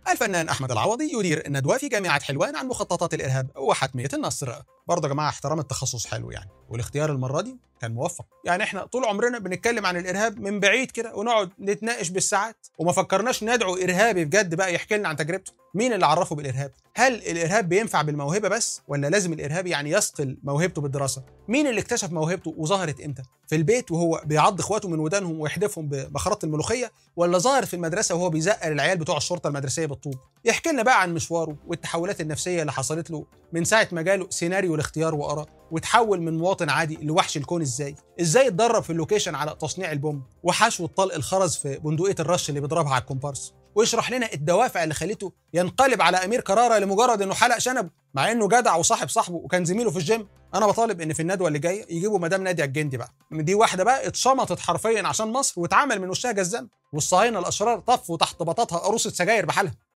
الفنان احمد العوضي يدير الندوه في جامعه حلوان عن مخططات الارهاب وحتميه النصر برضه يا جماعه احترام التخصص حلو يعني والاختيار المره دي كان موفق يعني احنا طول عمرنا بنتكلم عن الارهاب من بعيد كده ونقعد نتناقش بالساعات وما فكرناش ندعو ارهابي بجد بقى يحكي لنا عن تجربته مين اللي عرفه بالارهاب هل الارهاب بينفع بالموهبه بس ولا لازم الارهابي يعني يصقل موهبته بالدراسه مين اللي اكتشف موهبته وظهرت امتى في البيت وهو بيعض اخواته من ودانهم ويحدفهم بمخرط الملوخيه ولا ظاهر في المدرسه وهو بيزقل العيال بتوع الشرطه المدرسيه بالطوب يحكي لنا بقى عن مشواره والتحولات النفسيه اللي حصلت له من ساعه ما جاله سيناريو الاختيار واراء وتحول من مواطن عادي لوحش الكون ازاي ازاي اتدرب في اللوكيشن على تصنيع البوم وحشو الطلق الخرز في بندقيه الرش اللي بيضربها على الكومبارس ويشرح لنا الدوافع اللي خلته ينقلب على امير كراره لمجرد انه حلق شنبه مع انه جدع وصاحب صاحبه وكان زميله في الجيم انا بطالب ان في الندوه اللي جايه يجيبوا مدام ناديه الجندي بقى دي واحده بقى اتشمطت حرفيا عشان مصر واتعمل من وشها جزام والصهاينه الاشرار طفوا تحت بطاطها قروصه سجاير بحالها